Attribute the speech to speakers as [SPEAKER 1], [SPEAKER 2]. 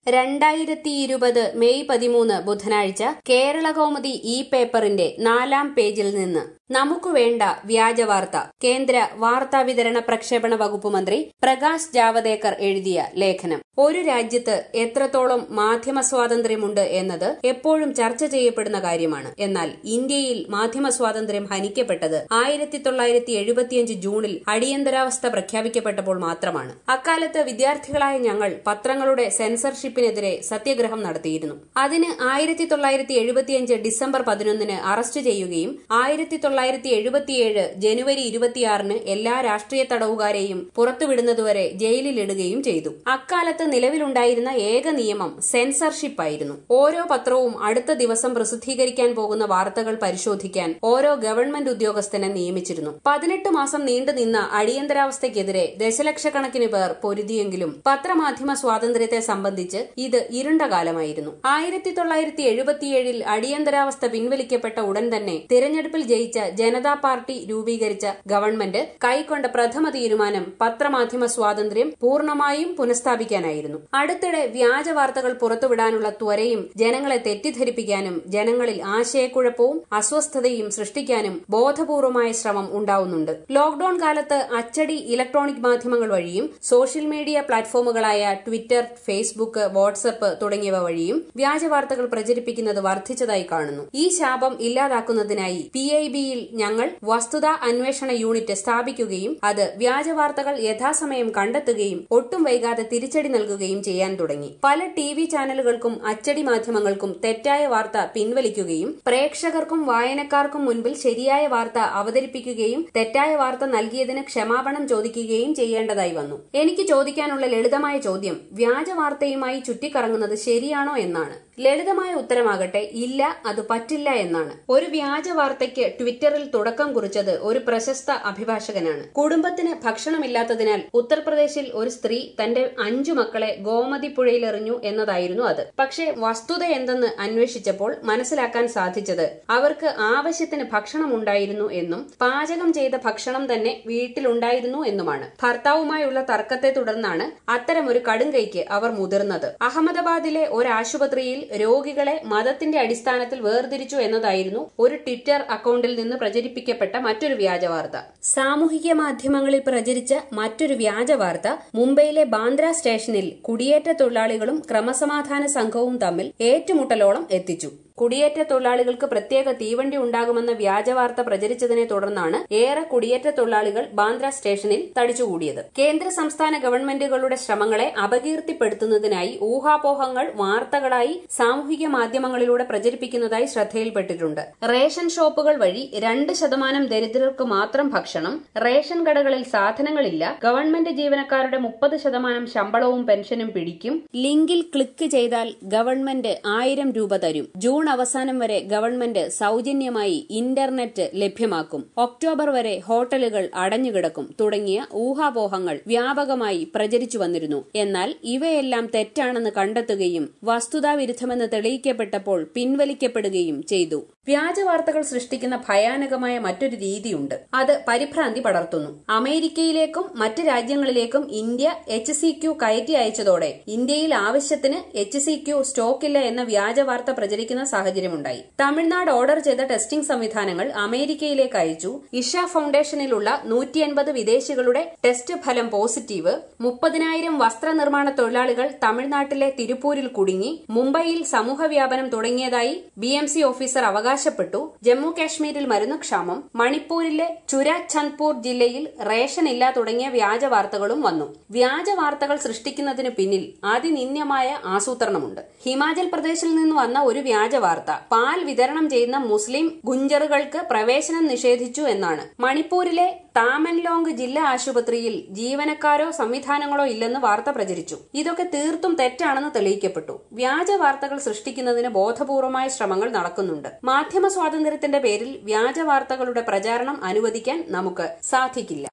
[SPEAKER 1] രണ്ടായിരത്തി ഇരുപത് മെയ് പതിമൂന്ന് ബുധനാഴ്ച കേരളകൗമുദി ഇ പേപ്പറിന്റെ നാലാം പേജിൽ നിന്ന് നമുക്ക് വേണ്ട വ്യാജവാർത്ത കേന്ദ്ര വാർത്താവിതരണ പ്രക്ഷേപണ വകുപ്പ് മന്ത്രി പ്രകാശ് ജാവദേക്കർ എഴുതിയ ലേഖനം ഒരു രാജ്യത്ത് എത്രത്തോളം മാധ്യമ സ്വാതന്ത്ര്യമുണ്ട് എന്നത് എപ്പോഴും ചർച്ച ചെയ്യപ്പെടുന്ന കാര്യമാണ് എന്നാൽ ഇന്ത്യയിൽ മാധ്യമ സ്വാതന്ത്ര്യം ഹനിക്കപ്പെട്ടത് ആയിരത്തി തൊള്ളായിരത്തി എഴുപത്തിയഞ്ച് ജൂണിൽ അടിയന്തരാവസ്ഥ പ്രഖ്യാപിക്കപ്പെട്ടപ്പോൾ മാത്രമാണ് അക്കാലത്ത് വിദ്യാർത്ഥികളായ ഞങ്ങൾ പത്രങ്ങളുടെ സെൻസർഷിപ്പിനെതിരെ സത്യഗ്രഹം നടത്തിയിരുന്നു അതിന് ആയിരത്തി തൊള്ളായിരത്തി എഴുപത്തിയഞ്ച് ഡിസംബർ പതിനൊന്നിന് അറസ്റ്റ് ചെയ്യുകയും ആയിരത്തി തൊള്ളായിരത്തി എഴുപത്തിയേഴ് ജനുവരി ഇരുപത്തിയാറിന് എല്ലാ രാഷ്ട്രീയ തടവുകാരെയും പുറത്തുവിടുന്നതുവരെ ജയിലിലിടുകയും ചെയ്തു അക്കാലത്ത് നിലവിലുണ്ടായിരുന്ന ഏക നിയമം സെൻസർഷിപ്പ് ആയിരുന്നു ഓരോ പത്രവും അടുത്ത ദിവസം പ്രസിദ്ധീകരിക്കാൻ പോകുന്ന വാർത്തകൾ പരിശോധിക്കാൻ ഓരോ ഗവൺമെന്റ് ഉദ്യോഗസ്ഥനെ നിയമിച്ചിരുന്നു പതിനെട്ട് മാസം നീണ്ടുനിന്ന അടിയന്തരാവസ്ഥയ്ക്കെതിരെ ദശലക്ഷക്കണക്കിന് പേർ പൊരുതിയെങ്കിലും പത്രമാധ്യമ സ്വാതന്ത്ര്യത്തെ സംബന്ധിച്ച് ഇത് ഇരുണ്ട കാലമായിരുന്നു ആയിരത്തി തൊള്ളായിരത്തി എഴുപത്തിയേഴിൽ അടിയന്തരാവസ്ഥ പിൻവലിക്കപ്പെട്ട ഉടൻ തന്നെ തിരഞ്ഞെടുപ്പിൽ ജയിച്ച ജനതാ പാർട്ടി രൂപീകരിച്ച ഗവൺമെന്റ് കൈക്കൊണ്ട പ്രഥമ തീരുമാനം പത്രമാധ്യമ സ്വാതന്ത്ര്യം പൂർണ്ണമായും പുനഃസ്ഥാപിക്കാനായിരുന്നു അടുത്തിടെ വ്യാജ വാർത്തകൾ പുറത്തുവിടാനുള്ള ത്വരയും ജനങ്ങളെ തെറ്റിദ്ധരിപ്പിക്കാനും ജനങ്ങളിൽ ആശയക്കുഴപ്പവും അസ്വസ്ഥതയും സൃഷ്ടിക്കാനും ബോധപൂർവമായ ശ്രമം ഉണ്ടാവുന്നുണ്ട് ലോക്ഡൌൺ കാലത്ത് അച്ചടി ഇലക്ട്രോണിക് മാധ്യമങ്ങൾ വഴിയും സോഷ്യൽ മീഡിയ പ്ലാറ്റ്ഫോമുകളായ ട്വിറ്റർ ഫേസ്ബുക്ക് വാട്സ്ആപ്പ് തുടങ്ങിയവ വഴിയും വ്യാജ വാർത്തകൾ പ്രചരിപ്പിക്കുന്നത് വർദ്ധിച്ചതായി കാണുന്നു ഈ ശാപം ഇല്ലാതാക്കുന്നതിനായി പി ഐ ബിയിൽ ഞങ്ങൾ വസ്തുതാ അന്വേഷണ യൂണിറ്റ് സ്ഥാപിക്കുകയും അത് വ്യാജ വാർത്തകൾ യഥാസമയം കണ്ടെത്തുകയും ഒട്ടും വൈകാതെ തിരിച്ചടി നൽകുകയും ചെയ്യാൻ തുടങ്ങി പല ടി വി ചാനലുകൾക്കും അച്ചടി മാധ്യമങ്ങൾക്കും തെറ്റായ വാർത്ത പിൻവലിക്കുകയും പ്രേക്ഷകർക്കും വായനക്കാർക്കും മുൻപിൽ ശരിയായ വാർത്ത അവതരിപ്പിക്കുകയും തെറ്റായ വാർത്ത നൽകിയതിന് ക്ഷമാപണം ചോദിക്കുകയും ചെയ്യേണ്ടതായി വന്നു എനിക്ക് ചോദിക്കാനുള്ള ലളിതമായ ചോദ്യം വ്യാജ വാർത്തയുമായി ചുറ്റിക്കറങ്ങുന്നത് ശരിയാണോ എന്നാണ് ലളിതമായ ഉത്തരമാകട്ടെ ഇല്ല അത് പറ്റില്ല എന്നാണ് ഒരു വ്യാജ വാർത്തയ്ക്ക് ട്വിറ്ററിൽ തുടക്കം കുറിച്ചത് ഒരു പ്രശസ്ത അഭിഭാഷകനാണ് കുടുംബത്തിന് ഭക്ഷണമില്ലാത്തതിനാൽ ഉത്തർപ്രദേശിൽ ഒരു സ്ത്രീ തന്റെ അഞ്ചു മക്കളെ ഗോമതി പുഴയിലെറിഞ്ഞു എന്നതായിരുന്നു അത് പക്ഷേ വസ്തുത എന്തെന്ന് അന്വേഷിച്ചപ്പോൾ മനസ്സിലാക്കാൻ സാധിച്ചത് അവർക്ക് ആവശ്യത്തിന് ഭക്ഷണം ഉണ്ടായിരുന്നു എന്നും പാചകം ചെയ്ത ഭക്ഷണം തന്നെ വീട്ടിലുണ്ടായിരുന്നു എന്നുമാണ് ഭർത്താവുമായുള്ള തർക്കത്തെ തുടർന്നാണ് അത്തരമൊരു കടുംകൈക്ക് അവർ മുതിർന്നത് അഹമ്മദാബാദിലെ ഒരു ആശുപത്രിയിൽ രോഗികളെ മതത്തിന്റെ അടിസ്ഥാനത്തിൽ വേർതിരിച്ചു എന്നതായിരുന്നു ഒരു ട്വിറ്റർ അക്കൌണ്ടിൽ നിന്ന് പ്രചരിപ്പിക്കപ്പെട്ട മറ്റൊരു വ്യാജ വാർത്ത സാമൂഹിക മാധ്യമങ്ങളിൽ പ്രചരിച്ച മറ്റൊരു വ്യാജ വാർത്ത മുംബൈയിലെ ബാന്ദ്ര സ്റ്റേഷനിൽ കുടിയേറ്റ തൊഴിലാളികളും ക്രമസമാധാന സംഘവും തമ്മിൽ ഏറ്റുമുട്ടലോളം എത്തിച്ചു കുടിയേറ്റ തൊഴിലാളികൾക്ക് പ്രത്യേക തീവണ്ടി ഉണ്ടാകുമെന്ന വ്യാജവാർത്ത പ്രചരിച്ചതിനെ തുടർന്നാണ് ഏറെ കുടിയേറ്റ തൊഴിലാളികൾ ബാന്ദ്ര സ്റ്റേഷനിൽ തടിച്ചുകൂടിയത് കേന്ദ്ര സംസ്ഥാന ഗവൺമെന്റുകളുടെ ശ്രമങ്ങളെ അപകീർത്തിപ്പെടുത്തുന്നതിനായി ഊഹാപോഹങ്ങൾ വാർത്തകളായി സാമൂഹിക മാധ്യമങ്ങളിലൂടെ പ്രചരിപ്പിക്കുന്നതായി ശ്രദ്ധയിൽപ്പെട്ടിട്ടുണ്ട് റേഷൻ ഷോപ്പുകൾ വഴി രണ്ട് ശതമാനം ദരിദ്രർക്ക് മാത്രം ഭക്ഷണം റേഷൻ കടകളിൽ സാധനങ്ങളില്ല ഗവൺമെന്റ് ജീവനക്കാരുടെ മുപ്പത് ശതമാനം ശമ്പളവും പെൻഷനും പിടിക്കും ലിങ്കിൽ ക്ലിക്ക് ചെയ്താൽ ഗവൺമെന്റ് ആയിരം രൂപ തരും ജൂൺ അവസാനം വരെ ഗവൺമെന്റ് സൌജന്യമായി ഇന്റർനെറ്റ് ലഭ്യമാക്കും ഒക്ടോബർ വരെ ഹോട്ടലുകൾ അടഞ്ഞുകിടക്കും തുടങ്ങിയ ഊഹാപോഹങ്ങൾ വ്യാപകമായി പ്രചരിച്ചു വന്നിരുന്നു എന്നാൽ ഇവയെല്ലാം തെറ്റാണെന്ന് കണ്ടെത്തുകയും വസ്തുതാവിരുദ്ധമെന്ന് തെളിയിക്കപ്പെട്ടപ്പോൾ പിൻവലിക്കപ്പെടുകയും ചെയ്തു വ്യാജ വാർത്തകൾ സൃഷ്ടിക്കുന്ന ഭയാനകമായ മറ്റൊരു രീതിയുണ്ട് അത് പരിഭ്രാന്തി പടർത്തുന്നു അമേരിക്കയിലേക്കും മറ്റ് രാജ്യങ്ങളിലേക്കും ഇന്ത്യ എച്ച് സി ക്യു കയറ്റി അയച്ചതോടെ ഇന്ത്യയിൽ ആവശ്യത്തിന് എച്ച് സി ക്യു സ്റ്റോക്കില്ല എന്ന വ്യാജ വാർത്ത പ്രചരിക്കുന്ന സാഹചര്യമുണ്ടായി തമിഴ്നാട് ഓർഡർ ചെയ്ത ടെസ്റ്റിംഗ് സംവിധാനങ്ങൾ അമേരിക്കയിലേക്ക് അയച്ചു ഇഷ ഫൌണ്ടേഷനിലുള്ള നൂറ്റി അൻപത് വിദേശികളുടെ ടെസ്റ്റ് ഫലം പോസിറ്റീവ് മുപ്പതിനായിരം വസ്ത്രനിർമ്മാണ തൊഴിലാളികൾ തമിഴ്നാട്ടിലെ തിരുപ്പൂരിൽ കുടുങ്ങി മുംബൈയിൽ സമൂഹവ്യാപനം തുടങ്ങിയതായി ബി എം സി ഓഫീസർ അവകാശപ്പെട്ടു ജമ്മു കാശ്മീരിൽ മരുന്നുക്ഷാമം മണിപ്പൂരിലെ ചുരാചന്ദ്പൂർ ജില്ലയിൽ റേഷൻ ഇല്ല തുടങ്ങിയ വ്യാജ വാർത്തകളും വന്നു വ്യാജ വാർത്തകൾ സൃഷ്ടിക്കുന്നതിന് പിന്നിൽ അതിനിന്യമായ ആസൂത്രണമുണ്ട് ഹിമാചൽ പ്രദേശിൽ നിന്ന് വന്ന ഒരു വ്യാജ വാർത്ത പാൽ വിതരണം ചെയ്യുന്ന മുസ്ലിം ഗുഞ്ചറുകൾക്ക് പ്രവേശനം നിഷേധിച്ചു എന്നാണ് മണിപ്പൂരിലെ താമൻലോങ് ജില്ലാ ആശുപത്രിയിൽ ജീവനക്കാരോ സംവിധാനങ്ങളോ ഇല്ലെന്ന് വാർത്ത പ്രചരിച്ചു ഇതൊക്കെ തീർത്തും തെറ്റാണെന്ന് തെളിയിക്കപ്പെട്ടു വ്യാജ വാർത്തകൾ സൃഷ്ടിക്കുന്നതിന് ബോധപൂർവമായ ശ്രമങ്ങൾ നടക്കുന്നുണ്ട് മാധ്യമ സ്വാതന്ത്ര്യത്തിന്റെ പേരിൽ വ്യാജ വാർത്തകളുടെ പ്രചാരണം അനുവദിക്കാൻ നമുക്ക് സാധിക്കില്ല